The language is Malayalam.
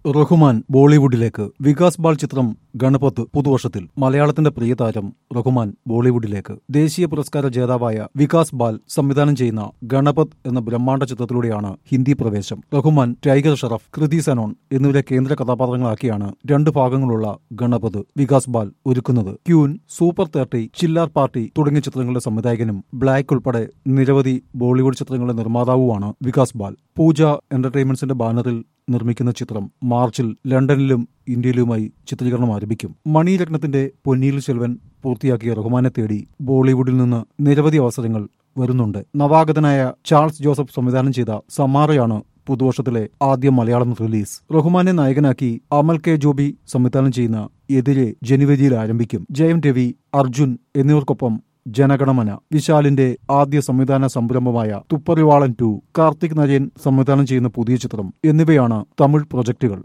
റഹ്മാൻ ബോളിവുഡിലേക്ക് വികാസ് ബാൾ ചിത്രം ഗണപത്ത് പുതുവർഷത്തിൽ മലയാളത്തിന്റെ പ്രിയ താരം റഹ്മാൻ ബോളിവുഡിലേക്ക് ദേശീയ പുരസ്കാര ജേതാവായ വികാസ് ബാൽ സംവിധാനം ചെയ്യുന്ന ഗണപത് എന്ന ബ്രഹ്മാണ്ഡ ചിത്രത്തിലൂടെയാണ് ഹിന്ദി പ്രവേശം റഹ്മാൻ ടൈഗർ ഷറഫ് കൃതി സനോൺ എന്നിവരെ കേന്ദ്ര കഥാപാത്രങ്ങളാക്കിയാണ് രണ്ട് ഭാഗങ്ങളുള്ള ഗണപത് വികാസ് ബാൽ ഒരുക്കുന്നത് Queen Super Thirty Chillar Party തുടങ്ങിയ ചിത്രങ്ങളുടെ സംവിധായകനും ബ്ലാക്ക് ഉൾപ്പെടെ നിരവധി ബോളിവുഡ് ചിത്രങ്ങളുടെ നിർമ്മാതാവുമാണ് വികാസ് ബാൽ പൂജ എന്റർടൈൻമെന്റ്സിന്റെ ബാനറിൽ നിർമ്മിക്കുന്ന ചിത്രം മാർച്ചിൽ ലണ്ടനിലും ഇന്ത്യയിലുമായി ചിത്രീകരണം ആരംഭിക്കും മണിരത്നത്തിന്റെ പൊന്നിയിൽ സെൽവൻ പൂർത്തിയാക്കിയ റഹ്മാനെ തേടി ബോളിവുഡിൽ നിന്ന് നിരവധി അവസരങ്ങൾ വരുന്നുണ്ട് നവാഗതനായ ചാൾസ് ജോസഫ് സംവിധാനം ചെയ്ത സമാറയാണ് പുതുവർഷത്തിലെ ആദ്യ മലയാളം റിലീസ് റഹ്മാനെ നായകനാക്കി അമൽ കെ ജോബി സംവിധാനം ചെയ്യുന്ന എതിരെ ജനുവരിയിൽ ആരംഭിക്കും ജയം രവി അർജുൻ എന്നിവർക്കൊപ്പം ജനഗണമന വിശാലിന്റെ ആദ്യ സംവിധാന സംരംഭമായ തുപ്പറിവാളൻ ടു കാർത്തിക് നരയൻ സംവിധാനം ചെയ്യുന്ന പുതിയ ചിത്രം എന്നിവയാണ് തമിഴ് പ്രൊജക്ടുകൾ